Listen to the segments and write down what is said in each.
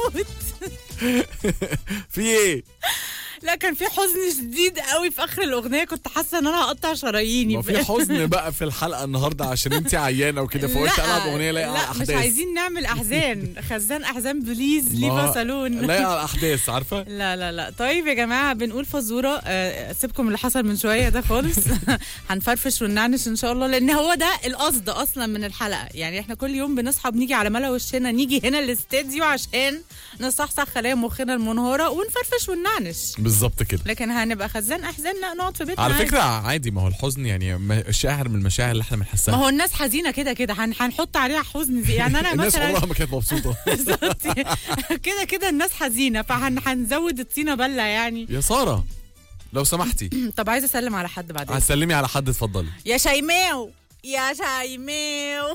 هموت في ايه لا كان في حزن شديد قوي في اخر الاغنيه كنت حاسه ان انا هقطع شراييني ما في حزن بقى في الحلقه النهارده عشان انت عيانه وكده فقلت لا، العب اغنيه لايقه على لا مش الاحداث عايزين نعمل احزان خزان احزان بليز ما- ليفا صالون لايقه على الاحداث عارفه لا لا لا طيب يا جماعه بنقول فزوره آه، سيبكم اللي حصل من شويه ده خالص هنفرفش وننعنش ان شاء الله لان هو ده القصد اصلا من الحلقه يعني احنا كل يوم بنصحى بنيجي على ملا وشنا نيجي هنا الاستديو عشان نصحصح خلايا مخنا المنهاره ونفرفش وننعنش بالظبط كده لكن هنبقى خزان احزان لا نقعد في بيتنا على عادي. فكره عادي ما هو الحزن يعني م- شاعر من المشاعر اللي احنا ما بنحسها هو الناس حزينه كده كده هن- هنحط عليها حزن زي يعني انا الناس مثلا عمرها ما كانت مبسوطه بالظبط. كده كده الناس حزينه فهنزود الطينه بله يعني يا ساره لو سمحتي طب عايزه اسلم على حد بعدين هتسلمي على حد اتفضلي يا شيماء يا شيماء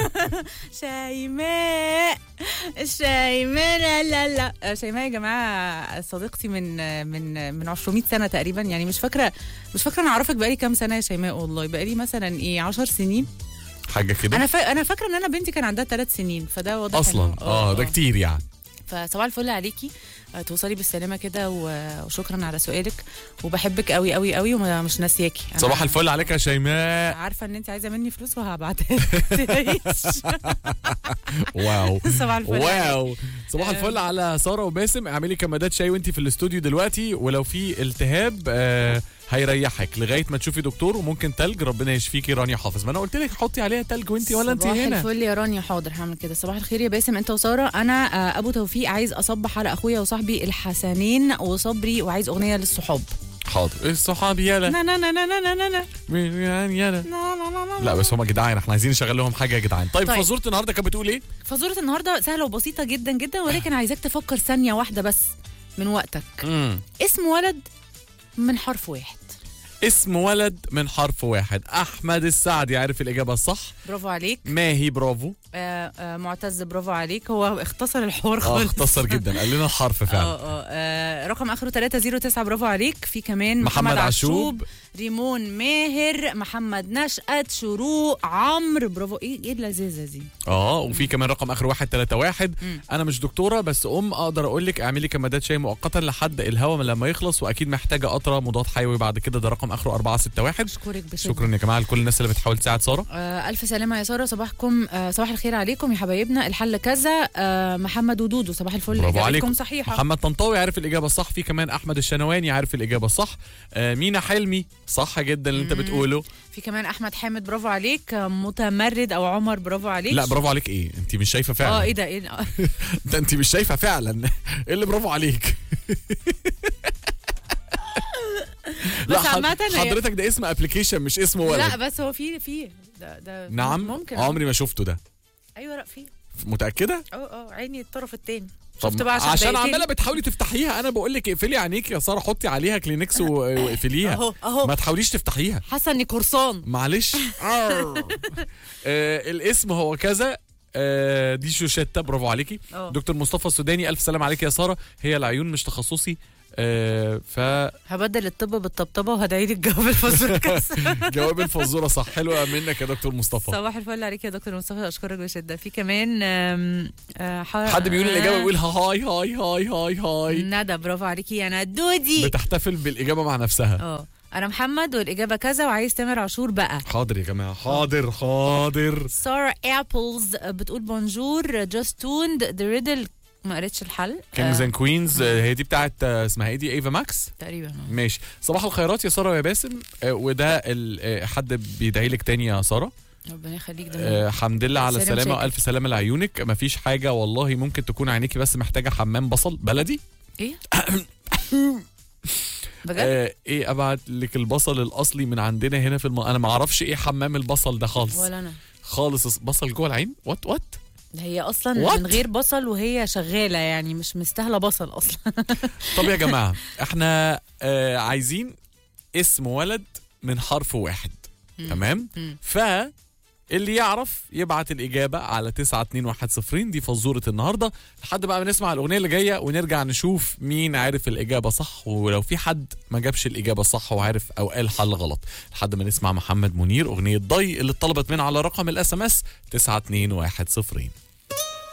شيماء شيماء لا لا لا شيماء يا جماعه صديقتي من من من 200 سنه تقريبا يعني مش فاكره مش فاكره انا اعرفك بقالي كام سنه يا شيماء والله بقالي مثلا ايه 10 سنين حاجه كده انا فا... انا فاكره ان انا بنتي كان عندها ثلاث سنين فده واضح اصلا إنه- اه ده كتير يعني فصباح الفل عليكي آه، توصلي بالسلامه كده و- وشكرا على سؤالك وبحبك قوي قوي قوي ومش ناسياكي أنا صباح الفل عليك يا شيماء عارفه ان انت عايزه مني فلوس وهبعتها لك. واو صباح الفل عليك. واو صباح الفل على ساره وباسم اعملي كمادات شاي وانت في الاستوديو دلوقتي ولو في التهاب آه هيريحك لغايه ما تشوفي دكتور وممكن تلج ربنا يشفيكي رانيا حافظ ما انا قلت لك حطي عليها تلج وانت ولا انت صباح هنا الفل يا رانيا حاضر هعمل كده صباح الخير يا باسم انت وساره انا آه، ابو توفيق عايز اصبح على اخويا وصاحبي الحسنين وصبري وعايز اغنيه للصحاب حاضر الصحاب يلا نا نا نا نا نا نا نا يلا نا نا نا نا. لا بس هم جدعان احنا عايزين نشغل لهم حاجه يا جدعان طيب, طيب. فزوره النهارده كانت بتقول ايه فزوره النهارده سهله وبسيطه جدا جدا ولكن عايزاك تفكر ثانيه واحده بس من وقتك امم اسم ولد من حرف واحد اسم ولد من حرف واحد احمد السعدي عارف الاجابه الصح برافو عليك ماهي برافو آه آه معتز برافو عليك هو اختصر الحوار اه خالص اختصر جدا قال لنا الحرف فعلا اه اه آه، رقم اخره 309 برافو عليك في كمان محمد محمد, عشوب. عشوب ريمون ماهر محمد نشأت شروق عمرو برافو ايه ايه اللذيذه دي اه وفي كمان رقم اخر 131 مم. انا مش دكتوره بس ام اقدر اقول لك اعملي كمادات شاي مؤقتا لحد الهواء لما يخلص واكيد محتاجه قطره مضاد حيوي بعد كده ده رقم اخره 461 اشكرك بشده شكرا يا جماعه لكل الناس اللي بتحاول تساعد ساره آه الف سلامه يا ساره صباحكم آه صباح الخير عليكم يا حبايبنا الحل كذا آه محمد ودودو صباح الفل برافو إجابتكم عليكم. صحيحه محمد طنطاوي عارف الاجابه الصح في كمان احمد الشنواني عارف الاجابه الصح آه مينا حلمي صح جدا اللي انت مم. بتقوله في كمان احمد حامد برافو عليك آه متمرد او عمر برافو عليك لا برافو عليك ايه انت مش شايفه فعلا اه ايه ده ايه ده؟ ده انت مش شايفه فعلا ايه اللي برافو عليك بس لا حض- عامة هي- حضرتك ده اسم ابلكيشن مش اسم ولد لا بس هو في في ده ده نعم ممكن عمري ما شفته ده ايوه لا في متاكده اه اه عيني الطرف التاني طب شفت بقى عشان, عشان دقيقتين؟ عماله بتحاولي تفتحيها انا بقول لك اقفلي عينيك يا ساره حطي عليها كلينكس و- واقفليها اهو اهو ما تحاوليش تفتحيها حاسه اني قرصان معلش آه الاسم هو كذا آه دي شوشتة برافو عليكي اه دكتور مصطفى السوداني الف سلام عليك يا ساره هي العيون مش تخصصي آه هبدل الطب بالطبطبه وهدعي لي الجواب الفصل كاس فجواب الفزوره صح حلوه منك يا دكتور مصطفى صباح الفل عليك يا دكتور مصطفى اشكرك بشده في كمان آم، آه، ح- حد بيقول الاجابه بيقول هاي هاي هاي هاي هاي ندى برافو عليكي يا ندودي بتحتفل بالاجابه مع نفسها اه انا محمد والاجابه كذا وعايز تامر عاشور بقى حاضر يا جماعه حاضر حاضر سارة ابلز بتقول بونجور جاست توند ذا ريدل ما قريتش الحل كينجز آه، اند كوينز هي دي بتاعت آه، اسمها ايه دي ايفا ماكس تقريبا آه. ماشي صباح الخيرات يا ساره ويا باسم آه، وده ال- آه، حد بيدعي لك تاني يا ساره ربنا يخليك ده آه، حمد لله على سلام السلامه شاكر. والف سلامه لعيونك مفيش حاجه والله ممكن تكون عينيكي بس محتاجه حمام بصل بلدي ايه بجد آه ايه ابعت لك البصل الاصلي من عندنا هنا في الم... انا ما اعرفش ايه حمام البصل ده خالص ولا انا خالص بصل جوه العين وات وات هي اصلا What؟ من غير بصل وهي شغاله يعني مش مستاهله بصل اصلا طب يا جماعه احنا آه عايزين اسم ولد من حرف واحد تمام مم. ف اللي يعرف يبعت الإجابة على 92110 دي فزورة النهاردة لحد بقى ما نسمع الأغنية اللي جاية ونرجع نشوف مين عارف الإجابة صح ولو في حد ما جابش الإجابة صح وعارف أو قال حل غلط لحد ما نسمع محمد منير أغنية ضي اللي اتطلبت من على رقم الاس ام اس 92110